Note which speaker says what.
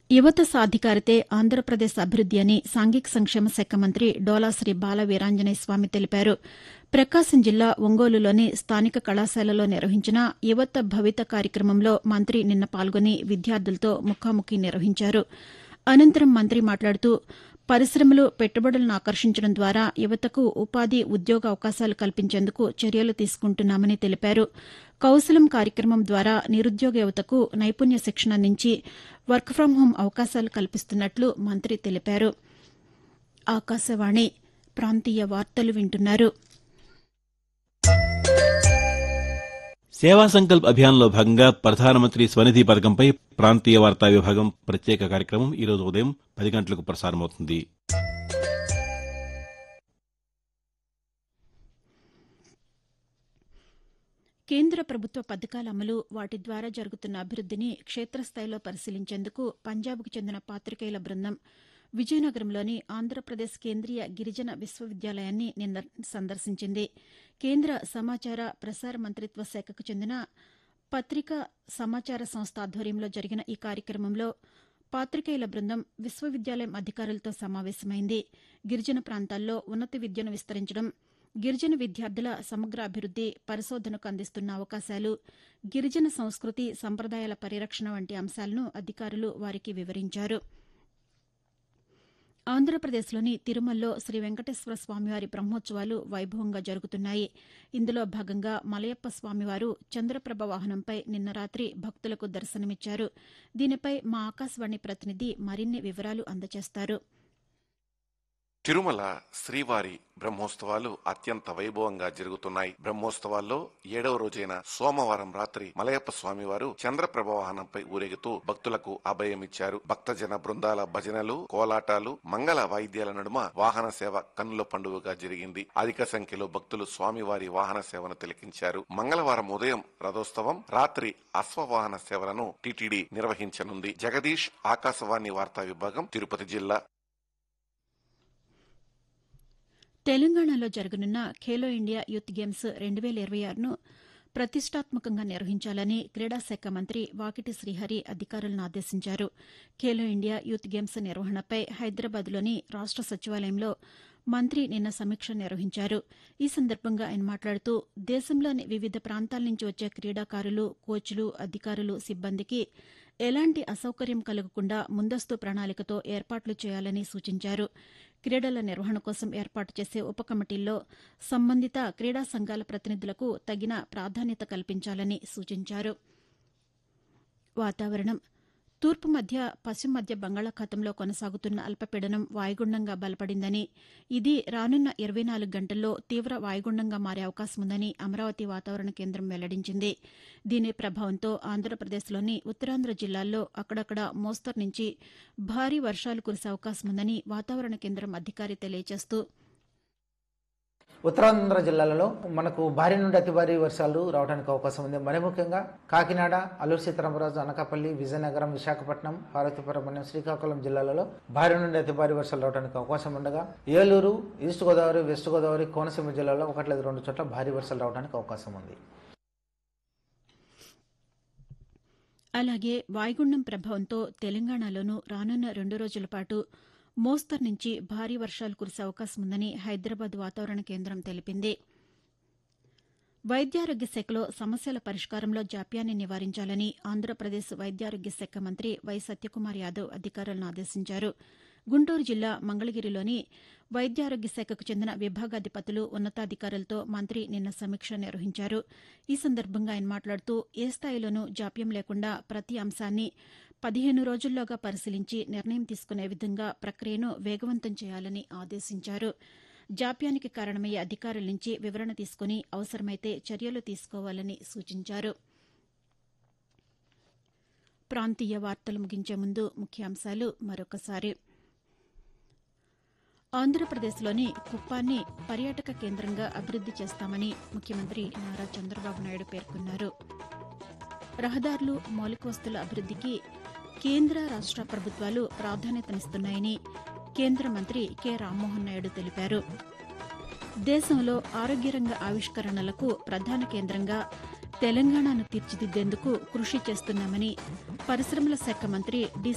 Speaker 1: యువత సాధికారితే ఆంధ్రప్రదేశ్ అభివృద్ది అని సాంఘిక సంక్షేమ శాఖ మంత్రి డోలాశ్రీ బాల వీరాంజనేయ స్వామి తెలిపారు ప్రకాశం జిల్లా ఒంగోలులోని స్థానిక కళాశాలలో నిర్వహించిన యువత భవిత కార్యక్రమంలో మంత్రి నిన్న పాల్గొని విద్యార్థులతో ముఖాముఖి నిర్వహించారు అనంతరం మంత్రి మాట్లాడుతూ పరిశ్రమలు పెట్టుబడులను ఆకర్షించడం ద్వారా యువతకు ఉపాధి ఉద్యోగ అవకాశాలు కల్పించేందుకు చర్యలు తీసుకుంటున్నామని తెలిపారు కౌశలం కార్యక్రమం ద్వారా నిరుద్యోగ యువతకు నైపుణ్య శిక్షణ అందించి వర్క్ ఫ్రం హోం అవకాశాలు కల్పిస్తున్నట్లు మంత్రి తెలిపారు ఆకాశవాణి ప్రాంతీయ వార్తలు వింటున్నారు
Speaker 2: సేవా సంకల్ప్ అభియాన్లో భాగంగా ప్రధానమంత్రి స్వనిధి పథకంపై ప్రాంతీయ వార్తా విభాగం ప్రత్యేక కార్యక్రమం ఈరోజు ఉదయం పది గంటలకు ప్రసారమవుతుంది
Speaker 1: కేంద్ర ప్రభుత్వ పథకాల అమలు వాటి ద్వారా జరుగుతున్న అభివృద్దిని క్షేత్రస్థాయిలో పరిశీలించేందుకు పంజాబ్కు చెందిన పాతికేయుల బృందం విజయనగరంలోని ఆంధ్రప్రదేశ్ కేంద్రీయ గిరిజన విశ్వవిద్యాలయాన్ని నిన్న సందర్శించింది కేంద్ర సమాచార ప్రసార మంత్రిత్వ శాఖకు చెందిన పత్రికా సమాచార సంస్థ ఆధ్వర్యంలో జరిగిన ఈ కార్యక్రమంలో పాతికేయుల బృందం విశ్వవిద్యాలయం అధికారులతో సమావేశమైంది గిరిజన ప్రాంతాల్లో ఉన్నత విద్యను విస్తరించడం గిరిజన విద్యార్థుల సమగ్ర అభివృద్ది పరిశోధనకు అందిస్తున్న అవకాశాలు గిరిజన సంస్కృతి సంప్రదాయాల పరిరక్షణ వంటి అంశాలను అధికారులు వారికి వివరించారు ఆంధ్రప్రదేశ్లోని తిరుమలలో శ్రీ వెంకటేశ్వర స్వామివారి బ్రహ్మోత్సవాలు వైభవంగా జరుగుతున్నాయి ఇందులో భాగంగా మలయప్ప స్వామివారు చంద్రప్రభ వాహనంపై నిన్న రాత్రి భక్తులకు దర్శనమిచ్చారు దీనిపై మా ఆకాశవాణి ప్రతినిధి మరిన్ని వివరాలు అందజేస్తారు
Speaker 3: తిరుమల శ్రీవారి బ్రహ్మోత్సవాలు అత్యంత వైభవంగా జరుగుతున్నాయి బ్రహ్మోత్సవాల్లో ఏడవ రోజైన సోమవారం రాత్రి మలయప్ప స్వామివారు చంద్రప్రభ వాహనంపై ఊరేగుతూ భక్తులకు అభయమిచ్చారు భక్తజన బృందాల భజనలు కోలాటాలు మంగళ వాయిద్యాల నడుమ వాహన సేవ కన్నుల పండుగగా జరిగింది అధిక సంఖ్యలో భక్తులు స్వామివారి వాహన సేవను తిలకించారు మంగళవారం ఉదయం రథోత్సవం రాత్రి అశ్వవాహన సేవలను టిటిడి నిర్వహించనుంది జగదీష్ ఆకాశవాణి వార్తా విభాగం తిరుపతి జిల్లా
Speaker 1: తెలంగాణలో జరగనున్న ఖేలో ఇండియా యూత్ గేమ్స్ రెండు వేల ఇరవై ఆరును ప్రతిష్టాత్మకంగా నిర్వహించాలని క్రీడా శాఖ మంత్రి వాకిటి శ్రీహరి అధికారులను ఆదేశించారు ఖేలో ఇండియా యూత్ గేమ్స్ నిర్వహణపై హైదరాబాద్లోని రాష్ట సచివాలయంలో మంత్రి నిన్న సమీక్ష నిర్వహించారు ఈ సందర్భంగా ఆయన మాట్లాడుతూ దేశంలోని వివిధ ప్రాంతాల నుంచి వచ్చే క్రీడాకారులు కోచ్లు అధికారులు సిబ్బందికి ఎలాంటి అసౌకర్యం కలగకుండా ముందస్తు ప్రణాళికతో ఏర్పాట్లు చేయాలని సూచించారు క్రీడల నిర్వహణ కోసం ఏర్పాటు చేసే ఉప కమిటీల్లో సంబంధిత క్రీడా సంఘాల ప్రతినిధులకు తగిన ప్రాధాన్యత కల్పించాలని సూచించారు వాతావరణం తూర్పు మధ్య పశ్చిమ మధ్య బంగాళాఖాతంలో కొనసాగుతున్న అల్పపీడనం వాయుగుండంగా బలపడిందని ఇది రానున్న ఇరవై నాలుగు గంటల్లో తీవ్ర వాయుగుండంగా మారే అవకాశం ఉందని అమరావతి వాతావరణ కేంద్రం వెల్లడించింది దీని ప్రభావంతో ఆంధ్రప్రదేశ్లోని ఉత్తరాంధ్ర జిల్లాల్లో అక్కడక్కడ మోస్తరు నుంచి భారీ వర్షాలు కురిసే అవకాశం ఉందని వాతావరణ కేంద్రం అధికారి తెలియజేస్తూ
Speaker 4: ఉత్తరాంధ్ర జిల్లాలలో మనకు భారీ నుండి అతి భారీ వర్షాలు రావడానికి అవకాశం ఉంది మరి ముఖ్యంగా కాకినాడ అల్లూరు సీతారామరాజు అనకాపల్లి విజయనగరం విశాఖపట్నం పార్వతీపురం మరియు శ్రీకాకుళం జిల్లాలలో భారీ నుండి అతి భారీ వర్షాలు రావడానికి అవకాశం ఉండగా ఏలూరు ఈస్ట్ గోదావరి వెస్ట్ గోదావరి కోనసీమ జిల్లాలో ఒకటి లేదా రెండు చోట్ల భారీ వర్షాలు రావడానికి అవకాశం ఉంది
Speaker 1: అలాగే వాయుగుండం ప్రభావంతో తెలంగాణలోనూ రానున్న రెండు రోజుల పాటు మోస్తరు నుంచి భారీ వర్షాలు కురిసే అవకాశం ఉందని హైదరాబాద్ వాతావరణ కేంద్రం తెలిపింది వైద్యారోగ్య శాఖలో సమస్యల పరిష్కారంలో జాప్యాన్ని నివారించాలని ఆంధ్రప్రదేశ్ వైద్యారోగ్య శాఖ మంత్రి వై సత్యకుమార్ యాదవ్ అధికారులను ఆదేశించారు గుంటూరు జిల్లా మంగళగిరిలోని వైద్యారోగ్య శాఖకు చెందిన విభాగాధిపతులు ఉన్నతాధికారులతో మంత్రి నిన్న సమీక్ష నిర్వహించారు ఈ సందర్భంగా ఆయన మాట్లాడుతూ ఏ స్థాయిలోనూ జాప్యం లేకుండా ప్రతి అంశాన్ని పదిహేను రోజుల్లోగా పరిశీలించి నిర్ణయం తీసుకునే విధంగా ప్రక్రియను వేగవంతం చేయాలని ఆదేశించారు జాప్యానికి కారణమయ్యే అధికారుల నుంచి వివరణ తీసుకుని అవసరమైతే చర్యలు తీసుకోవాలని సూచించారు ప్రాంతీయ వార్తలు ముగించే ముందు ముఖ్యాంశాలు మరొకసారి ఆంధ్రప్రదేశ్లోని కుప్పాన్ని పర్యాటక కేంద్రంగా అభివృద్ది చేస్తామని ముఖ్యమంత్రి నారా చంద్రబాబు నాయుడు పేర్కొన్నారు రహదారులు మౌలిక వస్తుల అభివృద్దికి కేంద్ర రాష్ట ప్రభుత్వాలు ప్రాధాన్యతనిస్తున్నాయని కేంద్ర మంత్రి కె రామ్మోహన్ నాయుడు తెలిపారు దేశంలో ఆరోగ్యరంగ ఆవిష్కరణలకు ప్రధాన కేంద్రంగా తెలంగాణను తీర్చిదిద్దేందుకు కృషి చేస్తున్నామని పరిశ్రమల శాఖ మంత్రి డి